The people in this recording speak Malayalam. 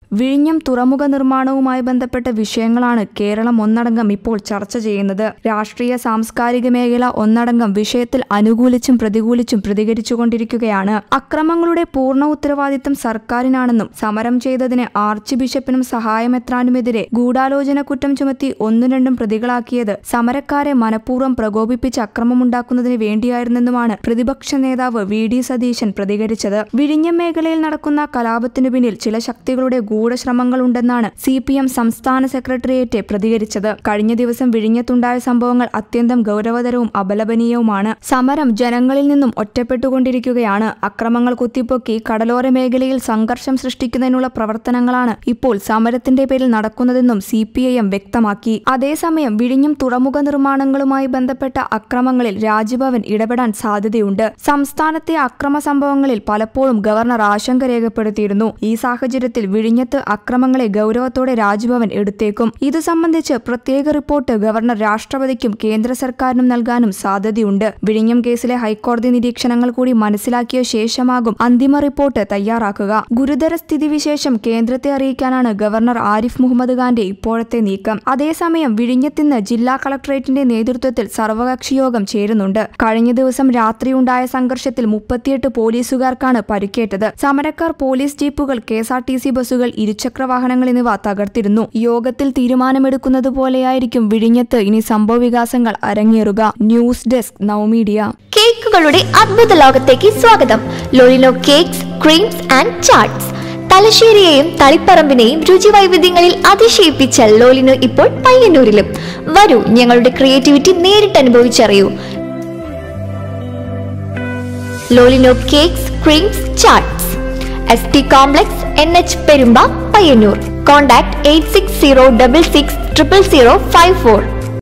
വിഴിഞ്ഞം തുറമുഖ നിർമ്മാണവുമായി ബന്ധപ്പെട്ട വിഷയങ്ങളാണ് കേരളം ഒന്നടങ്കം ഇപ്പോൾ ചർച്ച ചെയ്യുന്നത് രാഷ്ട്രീയ സാംസ്കാരിക മേഖല ഒന്നടങ്കം വിഷയത്തിൽ അനുകൂലിച്ചും പ്രതികൂലിച്ചും പ്രതികരിച്ചുകൊണ്ടിരിക്കുകയാണ് അക്രമങ്ങളുടെ പൂർണ്ണ ഉത്തരവാദിത്തം സർക്കാരിനാണെന്നും സമരം ചെയ്തതിന് ആർച്ച് ബിഷപ്പിനും സഹായമെത്രാനുമെതിരെ ഗൂഢാലോചന കുറ്റം ചുമത്തി ഒന്നും രണ്ടും പ്രതികളാക്കിയത് സമരക്കാരെ മനഃപൂർവ്വം പ്രകോപിപ്പിച്ച് അക്രമമുണ്ടാക്കുന്നതിന് വേണ്ടിയായിരുന്നെന്നുമാണ് പ്രതിപക്ഷ നേതാവ് വി ഡി സതീശൻ പ്രതികരിച്ചത് വിഴിഞ്ഞം മേഖലയിൽ നടക്കുന്ന കലാപത്തിനു പിന്നിൽ ചില ശക്തികളുടെ ഗൂഢശ്രമങ്ങളുണ്ടെന്നാണ് സി പി എം സംസ്ഥാന സെക്രട്ടേറിയറ്റ് പ്രതികരിച്ചത് കഴിഞ്ഞ ദിവസം വിഴിഞ്ഞത്തുണ്ടായ സംഭവങ്ങൾ അത്യന്തം ഗൗരവതരവും അപലപനീയവുമാണ് സമരം ജനങ്ങളിൽ നിന്നും ഒറ്റപ്പെട്ടുകൊണ്ടിരിക്കുകയാണ് അക്രമങ്ങൾ കുത്തിപ്പൊക്കി കടലോര മേഖലയിൽ സംഘർഷം സൃഷ്ടിക്കുന്നതിനുള്ള പ്രവർത്തനങ്ങളാണ് ഇപ്പോൾ സമരത്തിന്റെ പേരിൽ നടക്കുന്നതെന്നും സി പി ഐ എം വ്യക്തമാക്കി അതേസമയം വിഴിഞ്ഞം തുറമുഖ നിർമ്മാണങ്ങളുമായി ബന്ധപ്പെട്ട അക്രമങ്ങളിൽ രാജ്ഭവൻ ഇടപെടാൻ സാധ്യതയുണ്ട് സംസ്ഥാനത്തെ അക്രമ സംഭവങ്ങളിൽ പലപ്പോഴും ഗവർണർ ആശങ്ക രേഖപ്പെടുത്തിയിരുന്നു ഈ സാഹചര്യത്തിൽ വിഴിഞ്ഞത്ത് അക്രമങ്ങളെ ഗൗരവത്തോടെ രാജ്ഭവൻ എടുത്തേക്കും ഇതു സംബന്ധിച്ച് പ്രത്യേക റിപ്പോർട്ട് ഗവർണർ രാഷ്ട്രപതിക്കും കേന്ദ്ര സർക്കാരിനും നൽകാനും സാധ്യതയുണ്ട് വിഴിഞ്ഞം കേസിലെ ഹൈക്കോടതി നിരീക്ഷണങ്ങൾ കൂടി മനസ്സിലാക്കിയ ശേഷമാകും അന്തിമ റിപ്പോർട്ട് തയ്യാറാക്കുക ഗുരുതര സ്ഥിതിവിശേഷം കേന്ദ്രത്തെ അറിയിക്കാനാണ് ഗവർണർ ആരിഫ് മുഹമ്മദ് ഖാന്റെ ഇപ്പോഴത്തെ നീക്കം അതേസമയം വിഴിഞ്ഞത്തിന്ന് ജില്ലാ കളക്ടറേറ്റിന്റെ നേതൃത്വത്തിൽ സർവകക്ഷി യോഗം ചേരുന്നുണ്ട് കഴിഞ്ഞ ദിവസം രാത്രിയുണ്ടായ സംഘർഷത്തിൽ മുപ്പത്തിയെട്ട് പോലീസുകാർക്കാണ് പരിക്കേറ്റത് സമരക്കാർ പോലീസ് ജീപ്പുകൾ K S R T C ബസ്സുകൾ ഇരുചക്ര വാഹനങ്ങൾ എന്നിവ തകർത്തിരുന്നു യോഗത്തിൽ തീരുമാനമെടുക്കുന്നത് പോലെയായിരിക്കും വിഴിഞ്ഞത്ത് ഇനി സംഭവ വികാസങ്ങൾ അരങ്ങേറുക ന്യൂസ് ഡെസ്ക് നവമീഡിയ കേക്കുകളുടെ അദ്ഭുത ലോകത്തേക്ക് സ്വാഗതം Lolino cakes creams and chats തലശ്ശേരിയെയും തളിപ്പറമ്പിനെയും രുചി വൈവിധ്യങ്ങളിൽ അതിശയിപ്പിച്ച ലോലിനോ ഇപ്പോൾ പയ്യന്നൂരിലും വരൂ ഞങ്ങളുടെ ക്രിയേറ്റിവിറ്റി നേരിട്ട് അനുഭവിച്ചറിയൂ Lolino cakes creams chats S T complex N H Perumba Payyanur contact eight six zero double six triple zero five four